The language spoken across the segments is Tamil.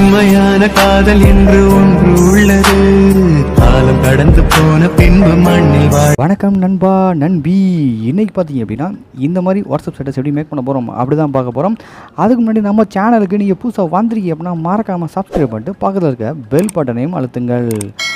உண்மையான காதல் என்று ஒன்று உள்ளது காலம் கடந்து போன பின்பு மண்ணில் வாழ் வணக்கம் நண்பா நண்பி இன்னைக்கு பார்த்தீங்க அப்படின்னா இந்த மாதிரி வாட்ஸ்அப் ஸ்டேட்டஸ் எப்படி மேக் பண்ண போகிறோம் அப்படி தான் பார்க்க போகிறோம் அதுக்கு முன்னாடி நம்ம சேனலுக்கு நீங்கள் புதுசாக வந்திருக்கீங்க அப்படின்னா மறக்காமல் சப்ஸ்கிரைப் பண்ணிட்டு பக்கத்தில் இருக்க பெல் பட்டனையும் அழுத்துங்கள்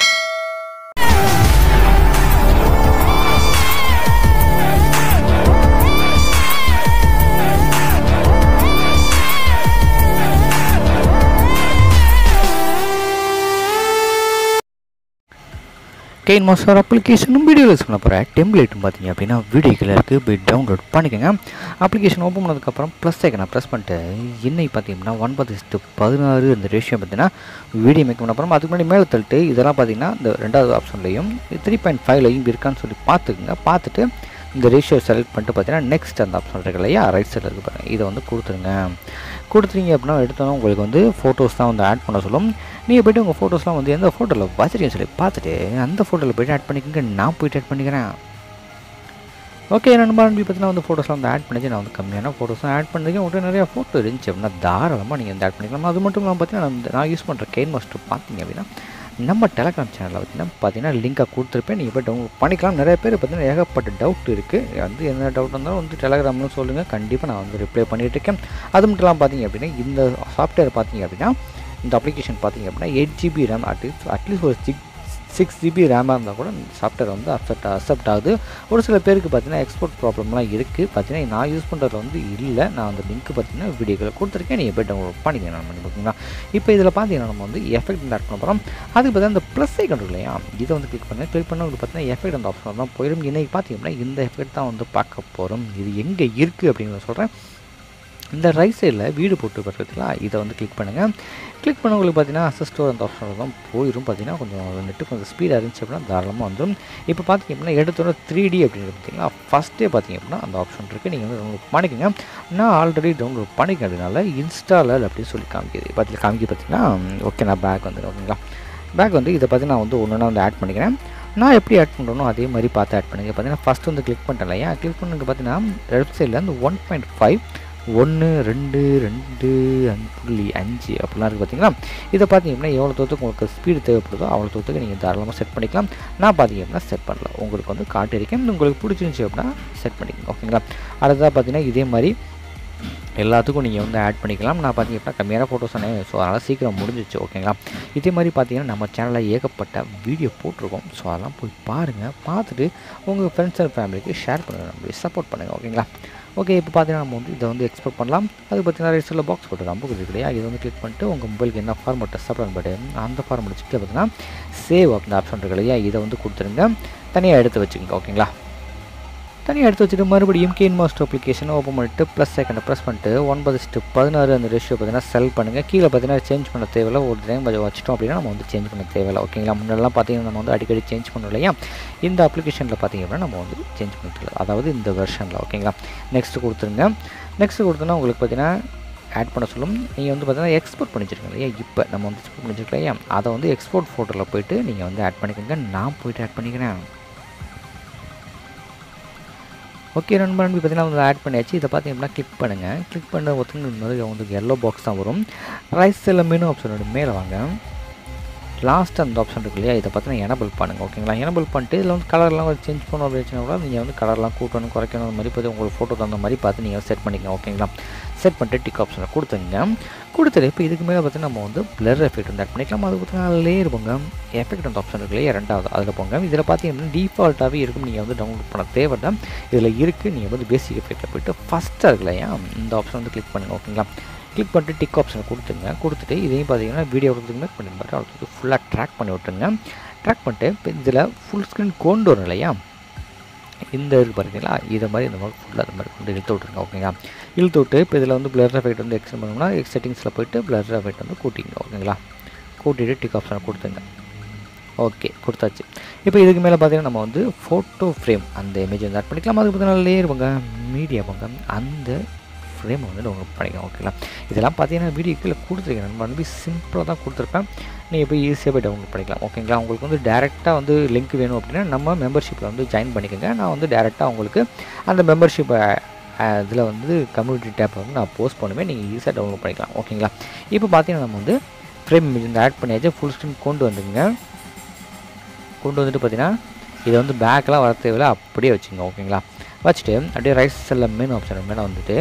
கெயின் மாஸ்டர் அப்ளிகேஷனும் வீடியோ யூஸ் பண்ண போகிறேன் டெம்ப்ளேட்டும் பார்த்தீங்க அப்படின்னா வீடியோக்கில் இருக்குது போய் டவுன்லோட் பண்ணிக்கோங்க அப்ளிகேஷன் ஓப்பன் பண்ணதுக்கப்புறம் ப்ளஸ் ஐக்கனை ப்ரெஸ் பண்ணிட்டு இன்னைக்கு பார்த்தீங்கன்னா ஒன்பது இஸ்ட்டு பதினாறு இந்த ரேஷியோ பார்த்தீங்கன்னா வீடியோ மேக் பண்ண போகிறோம் அதுக்கு முன்னாடி மேலே தள்ளிட்டு இதெல்லாம் பார்த்தீங்கன்னா இந்த ரெண்டாவது ஆப்ஷன்லையும் த்ரீ பாயிண்ட் ஃபைவ்லையும் இருக்கான்னு சொல்லி பார்த்துக்குங்க பார்த்துட்டு இந்த ரேஷியோ செலக்ட் பண்ணிட்டு பார்த்தீங்கன்னா நெக்ஸ்ட் அந்த ஆப்ஷன் இருக்கு இல்லையா ரைட் சைடில் இருக்கு பாருங்க இதை வந்து கொடுத்துருங்க கொடுத்துறீங்க அப்படின்னா எடுத்தோன்னா உங்களுக்கு வந்து ஃபோட்டோஸ் தான் வந்து ஆட் பண்ண சொல்லும் நீங்கள் போய்ட்டு உங்கள் ஃபோட்டோஸ்லாம் வந்து எந்த ஃபோட்டோவில் வச்சிருக்கீங்கன்னு சொல்லி பார்த்துட்டு அந்த ஃபோட்டோவில் போய்ட்டு ஆட் பண்ணிக்கோங்க நான் போயிட்டு ஆட் பண்ணிக்கிறேன் ஓகே நண்பா நம்பி பார்த்தீங்கன்னா வந்து ஃபோட்டோஸ்லாம் வந்து ஆட் பண்ணிச்சு நான் வந்து கம்மியான ஃபோட்டோஸ்லாம் ஆட் பண்ணிருக்கேன் உங்கள்கிட்ட நிறைய ஃபோட்டோ இருந்துச்சு அப்படின்னா தாராளமாக நீங்கள் வந்து ஆட் பண்ணிக்கலாம் அது மட்டும் இல்லாமல் பார்த்தீங்கன்னா நான் நான் யூஸ் பண்ணுற கெயின் மாஸ்டர் பார்த்தீங்க அப்படின்னா நம்ம டெலகிராம் சேனலில் பார்த்தீங்கன்னா பார்த்தீங்கன்னா லிங்காக கொடுத்துருப்பேன் நீங்கள் போய் டவுன்லோட் பண்ணிக்கலாம் நிறைய பேர் பார்த்தீங்கன்னா ஏகப்பட்ட டவுட் இருக்குது வந்து என்ன டவுட் இருந்தாலும் வந்து டெலகிராம்னு சொல்லுங்கள் கண்டிப்பாக நான் வந்து ரிப்ளை பண்ணிட்டு இருக்கேன் அது மட்டும் இல்லாமல் பார்த்தீங்க அப்படின்னா இந்த சாஃப்ட்வேர் பார்த்தீங்க அப்படின்னா இந்த அப்ளிகேஷன் பார்த்தீங்க அப்படின்னா eight GB RAM at least at least ஒரு சிக்ஸ் சிக்ஸ் ஜிபி ரேமாக இருந்தால் கூட சாஃப்ட்வேர் வந்து அக்செப்ட் அக்செப்ட் ஆகுது ஒரு சில பேருக்கு பார்த்தீங்கன்னா எக்ஸ்போர்ட் ப்ராப்ளம்லாம் இருக்குது பார்த்தீங்கன்னா நான் யூஸ் பண்ணுறது வந்து இல்லை நான் அந்த லிங்க் பார்த்தீங்கன்னா வீடியோக்களை கொடுத்துருக்கேன் நீங்கள் போய் டவுன்லோட் பண்ணிக்கலாம் நான் பண்ணி ஓகேங்களா இப்போ இதில் பார்த்தீங்கன்னா நம்ம வந்து எஃபெக்ட் ஆட் பண்ண போகிறோம் அதுக்கு பார்த்தா இந்த ப்ளஸ் ஐக்கன் இல்லையா இதை வந்து கிளிக் பண்ணி கிளிக் பண்ண உங்களுக்கு பார்த்தீங்கன்னா எஃபெக்ட் அந்த ஆப்ஷன் தான் போயிடும் இன்றைக்கி பார்த்தீங்கன்னா இந்த எஃபெக்ட் தான் வந்து பார்க்க போகிறோம் இது எங்கே இருக்குது அப்படின்னு சொல்கிறேன் இந்த ரைட் சைடில் வீடு போட்டு பார்த்தீங்களா இதை வந்து கிளிக் பண்ணுங்கள் கிளிக் பண்ண உங்களுக்கு பார்த்தீங்கன்னா அசஸ்டோர் அந்த ஆப்ஷன் தான் போயிடும் பார்த்தீங்கன்னா கொஞ்சம் நெட்டு கொஞ்சம் ஸ்பீடாக இருந்துச்சு அப்படின்னா தாராளமாக வந்துடும் இப்போ பார்த்தீங்க அப்படின்னா எடுத்தோட த்ரீ டி அப்படின்றது பார்த்தீங்கன்னா ஃபஸ்ட்டே பார்த்தீங்க அப்படின்னா அந்த ஆப்ஷன் இருக்குது நீங்கள் வந்து டவுன்லோட் பண்ணிக்கோங்க நான் ஆல்ரெடி டவுன்லோட் பண்ணிக்க அப்படின்னால இன்ஸ்டாலர் அப்படின்னு சொல்லி காமிக்குது பார்த்து காமிக்க பார்த்தீங்கன்னா ஓகே நான் பேக் வந்துடும் ஓகேங்களா பேக் வந்து இதை பார்த்து நான் வந்து ஒன்று ஒன்றா வந்து ஆட் பண்ணிக்கிறேன் நான் எப்படி ஆட் பண்ணுறனோ அதே மாதிரி பார்த்து ஆட் பண்ணுங்க பார்த்தீங்கன்னா ஃபஸ்ட்டு வந்து கிளிக் பண்ணிட்டேன் இல்லையா கிளிக் பண்ணுங்க பார்த்தீங்கன்னா லெஃப்ட் சைடில் அந்த ஒன் பாயிண்ட் ஃபைவ் ஒன்று ரெண்டு ரெண்டு அஞ்சு புள்ளி அஞ்சு அப்படிலாம் இருக்குது பார்த்தீங்களா இதை பார்த்தீங்க அப்படின்னா எவ்வளோ தூரத்துக்கு உங்களுக்கு ஸ்பீடு தேவைப்படுதோ அவ்வளோ தூரத்துக்கு நீங்கள் தாராளமாக செட் பண்ணிக்கலாம் நான் பார்த்தீங்க அப்படின்னா செட் பண்ணல உங்களுக்கு வந்து காட்டியிருக்கேன் உங்களுக்கு பிடிச்சிருந்துச்சி அப்படின்னா செட் பண்ணிக்கோங்க ஓகேங்களா அடுத்ததாக பார்த்தீங்கன்னா இதே மாதிரி எல்லாத்துக்கும் நீங்கள் வந்து ஆட் பண்ணிக்கலாம் நான் பார்த்தீங்க அப்படின்னா கம்மியான ஃபோட்டோஸ் தானே ஸோ அதனால் சீக்கிரம் முடிஞ்சிச்சு ஓகேங்களா இதே மாதிரி பார்த்தீங்கன்னா நம்ம சேனலில் ஏகப்பட்ட வீடியோ போட்டிருக்கோம் ஸோ அதெல்லாம் போய் பாருங்கள் பார்த்துட்டு உங்கள் ஃப்ரெண்ட்ஸ் அண்ட் ஃபேமிலிக்கு ஷேர் பண்ணுங்கள் நம்ம சப்போர்ட் பண்ணுங்கள் ஓகேங்களா ஓகே இப்போ பார்த்தீங்கன்னா நம்ம வந்து இதை வந்து எக்ஸ்போர்ட் பண்ணலாம் அது பார்த்தீங்கன்னா ரைட் சைடில் பாக்ஸ் போட்டு நம்ம கொடுத்து இல்லையா இதை வந்து கிளிக் பண்ணிட்டு உங்கள் மொபைலுக்கு என்ன ஃபார்மெட் சாப்பிட்றாங்க பட் அந்த ஃபார்மெட் வச்சுட்டு பார்த்தீங்கன்னா சேவ் அந்த ஆப்ஷன் இருக்கு இல்லையா இதை வந்து கொடுத்துருங்க தனியாக எடுத்து வச்சுக்கோங்க ஓகேங்களா தனியாக எடுத்து வச்சுட்டு மறுபடியும் கெயின் மாஸ்டர் அப்ளிகேஷனை ஓப்பன் பண்ணிட்டு ப்ளஸ் செகண்டை ப்ரெஸ் பண்ணிட்டு ஒன்பது ஸ்ட்டு பதினாறு அந்த ரேஷியோ பார்த்தீங்கன்னா செல் பண்ணுங்கள் கீழே பார்த்தீங்கன்னா சேஞ்ச் பண்ண தேவையில்ல ஒரு டைம் வச்சிட்டோம் அப்படின்னா நம்ம வந்து சேஞ்ச் பண்ண தேவையில்ல ஓகேங்களா முன்னெல்லாம் பார்த்தீங்கன்னா நம்ம வந்து அடிக்கடி சேஞ்ச் பண்ணோம் இல்லையா இந்த அப்ளிகேஷனில் பார்த்தீங்க அப்படின்னா நம்ம வந்து சேஞ்ச் பண்ணிக்கலாம் அதாவது இந்த வெர்ஷனில் ஓகேங்களா நெக்ஸ்ட் கொடுத்துருங்க நெக்ஸ்ட் கொடுத்தோன்னா உங்களுக்கு பார்த்தீங்கன்னா ஆட் பண்ண சொல்லும் நீங்கள் வந்து பார்த்தீங்கன்னா எக்ஸ்போர்ட் பண்ணி வச்சிருக்கீங்க இல்லையா இப்போ நம்ம வந்து எக்ஸ்போர்ட் பண்ணி வச்சிருக்கோம் இல்லையா அதை வந்து எக்ஸ்போர்ட் ஃபோட்டோவில் போயிட்டு நீங்கள் வந்து ஆட் பண்ணிக்கோங்க நான் போயிட்டு ஆட் பண்ணிக்கிறேன் ஓகே நண்பர் நம்பி பார்த்தீங்கன்னா வந்து ஆட் பண்ணியாச்சு இதை பார்த்தீங்கன்னா கிளிக் பண்ணுங்கள் கிளிக் பண்ண ஒருத்தங்க இன்னொரு உங்களுக்கு எல்லோ பாக்ஸ் தான் வரும் ரைட் சைடில் மெனு ஆப்ஷனோட மேலே வாங்க லாஸ்ட் அந்த ஆப்ஷன் இருக்கு இல்லையா இதை பார்த்தீங்கன்னா எனபிள் பண்ணுங்கள் ஓகேங்களா எனபிள் பண்ணிட்டு இதில் வந்து கலர்லாம் சேஞ்ச் பண்ணணும் அப்படின்னு கூட நீங்கள் வந்து கலர்லாம் கூட்டணும் குறைக்கணும் அந்த மாதிரி பார்த்து உங்களுக்கு ஃபோட்டோ தகுந்த மாதிரி பார்த்து நீங்கள் செட் பண்ணிக்கங்க ஓகேங்களா செட் பண்ணிட்டு டிக் ஆப்ஷனை கொடுத்துங்க கொடுத்துட்டு இப்போ இதுக்கு மேலே பார்த்து நம்ம வந்து பிளர் எஃபெக்ட் வந்து ஆட் பண்ணிக்கலாம் அது பார்த்தீங்கன்னா லேயர் போங்க எஃபெக்ட் அந்த ஆப்ஷன் இருக்கு இல்லையா ரெண்டாவது அதில் போங்க இதில் பார்த்தீங்கன்னா டிஃபால்ட்டாகவே இருக்கும் நீங்கள் வந்து டவுன்லோட் பண்ண தேவையில்லை இதில் இருக்குது நீங்கள் வந்து பேசிக் எஃபெக்ட்டில் போயிட்டு ஃபஸ்ட்டாக இருக்கு இல்லையா இந்த ஆப்ஷன் வந்து கிளிக் பண்ணுங்கள் ஓகேங்களா கிளிக் பண்ணிட்டு டிக் ஆப்ஷனை கொடுத்துங்க கொடுத்துட்டு இதையும் பார்த்தீங்கன்னா வீடியோ கொடுத்துக்குமே பண்ணி பாரு அவ்வளோ ஃபுல்லாக ட்ராக் பண்ணி விட்டுருங்க ட்ராக் பண்ணிட்டு இப்போ இதில் ஃபுல் ஸ்க்ரீன் கொண்டு வரும் இல்லையா இந்த இருக்குது பார்த்தீங்களா இதை மாதிரி இந்த மாதிரி ஃபுல்லாக இந்த மாதிரி கொண்டு இழுத்து விட்ருங்க ஓகேங்களா இழுத்து விட்டு இப்போ இதில் வந்து பிளர் எஃபெக்ட் வந்து எக்ஸ்டெண்ட் பண்ணோம்னா செட்டிங்ஸில் போயிட்டு பிளர் எஃபெக்ட் வந்து கூட்டிங்க ஓகேங்களா கூட்டிட்டு டிக் ஆப்ஷனை கொடுத்துங்க ஓகே கொடுத்தாச்சு இப்போ இதுக்கு மேலே பார்த்தீங்கன்னா நம்ம வந்து ஃபோட்டோ ஃப்ரேம் அந்த இமேஜ் வந்து ஆட் பண்ணிக்கலாம் அதுக்கு பார்த்தீங்கன்னா லேயர் போங்க மீடியா போங்க அந்த ஃப்ரேமை வந்து டவுன்லோட் பண்ணிக்கலாம் ஓகேங்களா இதெல்லாம் பார்த்தீங்கன்னா வீடியோ கீழே கொடுத்துருக்கேன் நம்ம வந்து சிம்பிளாக தான் கொடுத்துருப்பேன் நீங்கள் போய் ஈஸியாக போய் டவுன்லோட் பண்ணிக்கலாம் ஓகேங்களா உங்களுக்கு வந்து டேரெக்டாக வந்து லிங்க் வேணும் அப்படின்னா நம்ம மெம்பர்ஷிப்பில் வந்து ஜாயின் பண்ணிக்கோங்க நான் வந்து டேரெக்டாக உங்களுக்கு அந்த மெம்பர்ஷிப்பை இதில் வந்து கம்யூனிட்டி டேப்பை வந்து நான் போஸ்ட் பண்ணுவேன் நீங்கள் ஈஸியாக டவுன்லோட் பண்ணிக்கலாம் ஓகேங்களா இப்போ பார்த்தீங்கன்னா நம்ம வந்து ஃப்ரேம் இமேஜ் வந்து ஆட் பண்ணியாச்சு ஃபுல் ஸ்க்ரீன் கொண்டு வந்துங்க கொண்டு வந்துட்டு பார்த்தீங்கன்னா இதை வந்து பேக்கெலாம் வர தேவையில்ல அப்படியே வச்சுங்க ஓகேங்களா வச்சுட்டு அப்படியே ரைட் சைடில் மெயின் ஆப்ஷன் மேலே வந்துட்டு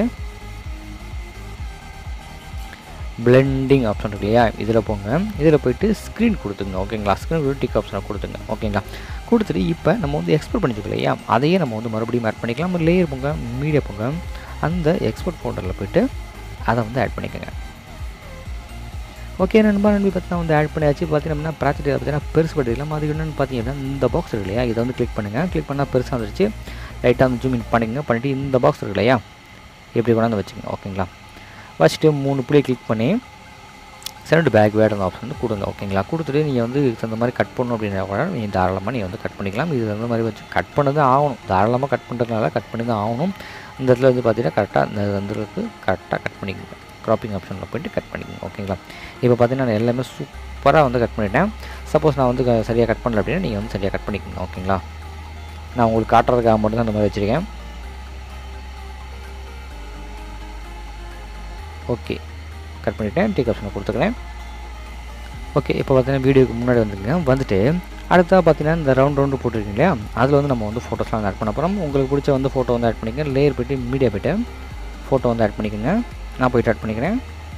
பிளெண்டிங் ஆப்ஷன் இருக்கு இல்லையா இதில் போங்க இதில் போயிட்டு ஸ்க்ரீன் கொடுத்துங்க ஓகேங்களா ஸ்க்ரீன் கொடுத்து டிக் ஆப்ஷனை கொடுத்துங்க ஓகேங்களா கொடுத்துட்டு இப்போ நம்ம வந்து எக்ஸ்போர்ட் பண்ணிச்சுக்கோ இல்லையா அதையே நம்ம வந்து மறுபடியும் ஆட் பண்ணிக்கலாம் லேயர் போங்க மீடியா போங்க அந்த எக்ஸ்போர்ட் ஃபோல்டரில் போயிட்டு அதை வந்து ஆட் பண்ணிக்கோங்க ஓகே நண்பா நண்பி பார்த்தீங்கன்னா வந்து ஆட் பண்ணியாச்சு பார்த்தீங்கன்னா ப்ராஜெக்ட் பார்த்தீங்கன்னா பெருசு படிக்கலாம் அது என்னென்னு பார்த்தீங்கன்னா இந்த பாக்ஸ் இருக்கு இல்லையா இதை வந்து கிளிக் பண்ணுங்கள் கிளிக் பண்ணால் பெருசாக வந்துருச்சு லைட்டாக வந்து ஜூம் இன் பண்ணிக்கங்க பண்ணிவிட்டு இந்த பாக்ஸ் இருக்கு இல்லையா எப்படி கொண்டாந்து வச்சுங்க ஓகேங்களா வச்சுட்டு மூணு புள்ளி கிளிக் பண்ணி சென்ட் பேக் வேர்டு ஆப்ஷன் வந்து கொடுங்க ஓகேங்களா கொடுத்துட்டு நீங்கள் வந்து இந்த மாதிரி கட் பண்ணணும் அப்படின்னா கூட நீங்கள் தாராளமாக நீங்கள் வந்து கட் பண்ணிக்கலாம் இது அந்த மாதிரி வச்சு கட் பண்ணது ஆகணும் தாராளமாக கட் பண்ணுறதுனால கட் பண்ணி தான் ஆகணும் இந்த இடத்துல வந்து பார்த்தீங்கன்னா கரெக்டாக இந்த வந்துருக்கு கரெக்டாக கட் பண்ணிக்கோங்க க்ராப்பிங் ஆப்ஷனில் போயிட்டு கட் பண்ணிக்கோங்க ஓகேங்களா இப்போ பார்த்தீங்கன்னா நான் எல்லாமே சூப்பராக வந்து கட் பண்ணிட்டேன் சப்போஸ் நான் வந்து க- சரியாக கட் பண்ணல அப்படின்னா நீங்கள் வந்து சரியாக கட் பண்ணிக்கோங்க ஓகேங்களா நான் உங்களுக்கு காட்டுறதுக்காக மட்டும் தான் அந்த மாதிரி வச்சுருக்கேன் ஓகே கட் பண்ணிவிட்டேன் டிக் ஆப்ஷனை கொடுத்துக்கிறேன் ஓகே இப்போ பார்த்தீங்கன்னா வீடியோக்கு முன்னாடி வந்துருங்க வந்துட்டு அடுத்தா பார்த்தீங்கன்னா இந்த ரவுண்ட் ரவுண்டு போட்டிருக்கீங்க இல்லையா அதில் வந்து நம்ம வந்து ஃபோட்டோஸ்லாம் வந்து ஆட் பண்ண போகிறோம் உங்களுக்கு பிடிச்ச வந்து ஃபோட்டோ வந்து ஆட் பண்ணிக்கங்க லேயர் போய்ட்டு மீடியா போய்ட்டு ஃபோட்டோ வந்து ஆட் பண்ணிக்கோங்க நான் போயிட்டு ஆட் பண்ணிக்கிறேன்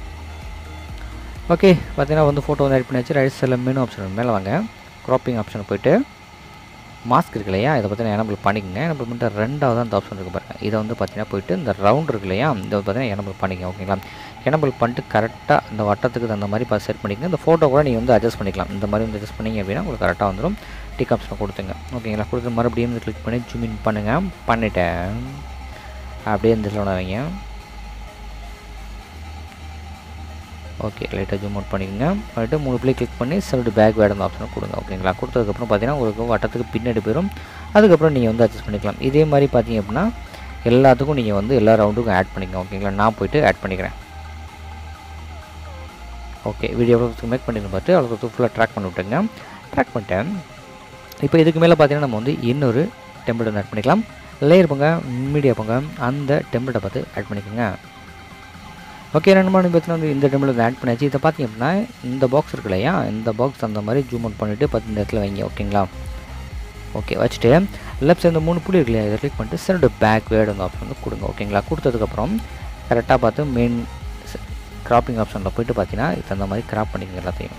ஓகே பார்த்தீங்கன்னா வந்து ஃபோட்டோ வந்து ஆட் பண்ணியாச்சு ரைட் சைடில் மெனு ஆப்ஷன் மேலே வாங்க க்ராப்பிங் ஆப்ஷன் போயிட்டு மாஸ்க் இருக்கு இல்லையா இதை பார்த்தீங்கன்னா எனபிள் பண்ணிக்கங்க எனபிள் பண்ணிட்டு ரெண்டாவது அந்த ஆப்ஷன் இருக்கு பாருங்க இதை வந்து பார்த்தீங்கன்னா போயிட்டு இந்த ரவுண்ட் இருக்கு இல்லையா இதை பார்த்தீங்கன்னா எனபிள் பண்ணிக்கங்க ஓகேங்களா எனபிள் பண்ணிட்டு கரெக்டாக இந்த வட்டத்துக்கு தகுந்த மாதிரி பார்த்து செட் பண்ணிக்கங்க இந்த ஃபோட்டோ கூட நீங்கள் வந்து அட்ஜஸ்ட் பண்ணிக்கலாம் இந்த மாதிரி வந்து அட்ஜஸ்ட் பண்ணீங்க அப்படின்னா உங்களுக்கு கரெக்டாக வந்துடும் டிக் ஆப்ஷனை கொடுத்துங்க ஓகேங்களா கொடுத்து மறுபடியும் வந்து கிளிக் பண்ணி ஜூம் இன் பண்ணுங்கள் பண்ணிட்டேன் அப்படியே இந்த இதில் வைங்க ஓகே லைட்டாக ஜூம் அவுட் பண்ணிக்கோங்க பண்ணிட்டு மூணு பிள்ளை கிளிக் பண்ணி செல்டு பேக் வேர்டு அந்த ஆப்ஷனை கொடுங்க ஓகேங்களா கொடுத்ததுக்கப்புறம் பார்த்தீங்கன்னா உங்களுக்கு வட்டத்துக்கு பின்னாடி போயிடும் அதுக்கப்புறம் நீங்கள் வந்து அட்ஜஸ்ட் பண்ணிக்கலாம் இதே மாதிரி பார்த்தீங்க அப்படின்னா எல்லாத்துக்கும் நீங்கள் வந்து எல்லா ரவுண்டுக்கும் ஆட் பண்ணிக்கங்க ஓகேங்களா நான் போயிட்டு ஆட் பண்ணிக்கிறேன் ஓகே வீடியோ எவ்வளோ மேக் பண்ணிட்டு பார்த்து அவ்வளோ ஃபுல்லாக ட்ராக் பண்ணி விட்டுங்க ட்ராக் பண்ணிட்டேன் இப்போ இதுக்கு மேலே பார்த்தீங்கன்னா நம்ம வந்து இன்னொரு டெம்ப்ளேட் வந்து ஆட் பண்ணிக்கலாம் லேயர் போங்க மீடியா போங்க அந்த டெம்ப்ளேட்டை பார்த்து ஆட் பண்ணிக்கோங்க ஓகே ரெண்டு மணி பார்த்தீங்கன்னா வந்து இந்த டைமில் வந்து ஆட் பண்ணியாச்சு இதை பார்த்தீங்க அப்படின்னா இந்த பாக்ஸ் இருக்கு இல்லையா இந்த பாக்ஸ் அந்த மாதிரி ஜூம் அவுட் பண்ணிவிட்டு பார்த்து இந்த இடத்துல வைங்க ஓகேங்களா ஓகே வச்சுட்டு லெஃப்ட் சைடு இந்த மூணு புள்ளி இருக்கு இல்லையா இதை கிளிக் பண்ணிட்டு சென்ட் பேக் வேர்டு அந்த ஆப்ஷன் வந்து கொடுங்க ஓகேங்களா கொடுத்ததுக்கப்புறம் கரெக்டாக பார்த்து மெயின் கிராப்பிங் ஆப்ஷனில் போயிட்டு பார்த்தீங்கன்னா இது அந்த மாதிரி கிராப் பண்ணிக்கோங்க எல்லாத்தையும்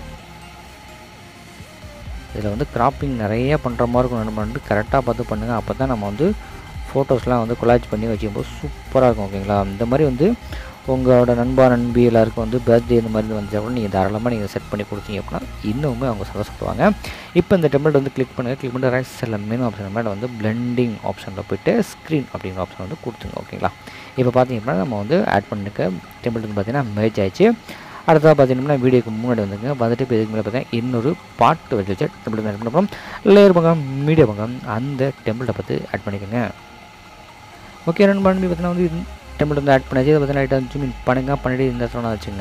இதில் வந்து கிராப்பிங் நிறைய பண்ணுற மாதிரி இருக்கும் நம்ம வந்து கரெக்டாக பார்த்து பண்ணுங்கள் அப்போ தான் நம்ம வந்து ஃபோட்டோஸ்லாம் வந்து கொலாஜ் பண்ணி வச்சுக்கும்போது சூப்பராக இருக்கும் ஓகேங்களா இந்த மாதிரி வந்து உங்களோட நண்பா நண்பி எல்லாருக்கும் வந்து பர்த்டே இந்த மாதிரி வந்துச்சா கூட நீங்கள் தாராளமாக நீங்கள் செட் பண்ணி கொடுத்தீங்க அப்படின்னா இன்னுமே அவங்க சந்தோஷப்படுவாங்க இப்போ இந்த டெம்ப்ளேட் வந்து கிளிக் பண்ணுங்கள் கிளிக் பண்ணி ரைட் சைடில் மெனு ஆப்ஷன் மேலே வந்து பிளெண்டிங் ஆப்ஷனில் போயிட்டு ஸ்க்ரீன் அப்படிங்கிற ஆப்ஷன் வந்து கொடுத்துங்க ஓகேங்களா இப்போ பார்த்தீங்க அப்படின்னா நம்ம வந்து ஆட் பண்ணிக்க டெம்ப்ளேட் வந்து பார்த்தீங்கன்னா மேட்ச் ஆயிடுச்சு அடுத்ததாக பார்த்தீங்கன்னா வீடியோக்கு முன்னாடி வந்துங்க வந்துட்டு இப்போ இதுக்கு மேலே பார்த்தீங்கன்னா இன்னொரு பாட்டு வச்சு வச்சு டெம்ப்ளேட் ஆட் பண்ண அப்புறம் லேயர் பங்கம் மீடியா பங்கம் அந்த டெம்ப்ளேட்டை பார்த்து ஆட் பண்ணிக்கோங்க ஓகே ரெண்டு பண்ணி பார்த்தீங்கன்னா வந்து டெம்ப்ளேட் வந்து ஆட் பண்ணாச்சு இதை பார்த்தீங்கன்னா லைட்டாக ஜூம் இன் பண்ணுங்க பண்ணிவிட்டு இந்த இடத்துல வச்சுங்க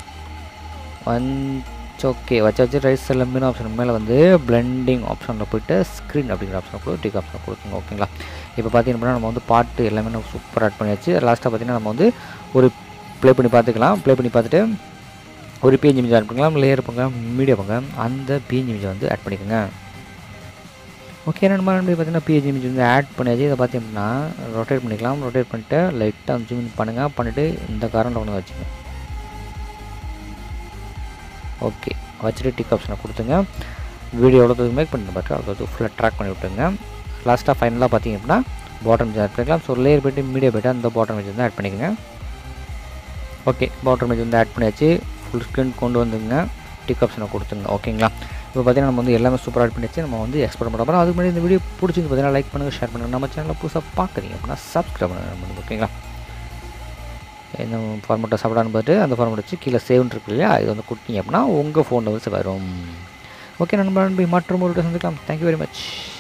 ஒன்ஸ் ஓகே வச்சு வச்சு ரைட் சைடில் மீன் ஆப்ஷன் மேலே வந்து பிளெண்டிங் ஆப்ஷனில் போயிட்டு ஸ்க்ரீன் அப்படிங்கிற ஆப்ஷனை கூட டிக் ஆப்ஷனை கொடுத்துங்க ஓகேங்களா இப்போ பார்த்தீங்கன்னா நம்ம வந்து பாட்டு எல்லாமே நம்ம சூப்பர் ஆட் பண்ணியாச்சு லாஸ்ட்டாக பார்த்தீங்கன்னா நம்ம வந்து ஒரு ப்ளே பண்ணி பார்த்துக்கலாம் ப்ளே பண்ணி பார்த்துட்டு ஒரு பிஎன்ஜி இமேஜ் ஆட் பண்ணிக்கலாம் லேயர் போங்க மீடியா போங்க அந்த பிஎன்ஜி இமேஜை வந்து ஆட் பண்ணிக்கோங்க ஓகே நம்ம நம்பி பார்த்தீங்கன்னா பிஹெச் இமேஜ் வந்து ஆட் பண்ணியாச்சு இதை பார்த்தீங்கன்னா ரொட்டேட் பண்ணிக்கலாம் ரொட்டேட் பண்ணிட்டு லைட்டாக ஜூம் இன் பண்ணுங்கள் பண்ணிவிட்டு இந்த கரண்ட் ஒன்று வச்சுங்க ஓகே வச்சுட்டு டிக் ஆப்ஷனை கொடுத்துங்க வீடியோ எவ்வளோ மேக் பண்ணி பார்த்து அவ்வளோ ஃபுல்லாக ட்ராக் பண்ணி விட்டுங்க லாஸ்ட்டாக ஃபைனலாக பார்த்தீங்க அப்படின்னா பாட்டம் ஆட் பண்ணிக்கலாம் ஸோ லேயர் போய்ட்டு மீடியா போய்ட்டு அந்த பாட்டம் இமேஜ் வந்து ஆட் பண்ணிக்கோங்க ஓகே பாட்டம் இமேஜ் வந்து ஆட் பண்ணியாச்சு ஃபுல் ஸ்க்ரீன் கொண்டு வந்துங்க டிக் ஆப்ஷனை கொடுத்துங்க ஓகேங்களா இப்போ பார்த்தீங்கன்னா நம்ம வந்து எல்லாமே சூப்பராக ஆட் பண்ணிச்சு நம்ம வந்து எக்ஸ்போர்ட் பண்ண போகிறோம் அதுக்கு முன்னாடி இந்த வீடியோ பிடிச்சிருந்து பார்த்தீங்கன்னா லைக் பண்ணுங்கள் ஷேர் பண்ணுங்கள் நம்ம சேனலில் புதுசாக பார்க்குறீங்க அப்படின்னா சப்ஸ்கிரைப் பண்ணுங்கள் ஓகேங்களா இந்த ஃபார்மெட்டை சாப்பிடான்னு பார்த்து அந்த ஃபார்மெட் வச்சு கீழே சேவ்னு இருக்கு இல்லையா இது வந்து கொடுத்தீங்க அப்படின்னா உங்கள் ஃபோனில் வந்து வரும் ஓகே நண்பர் நம்பி மற்றும் ஒரு சந்திக்கலாம் தேங்க்யூ வெரி மச்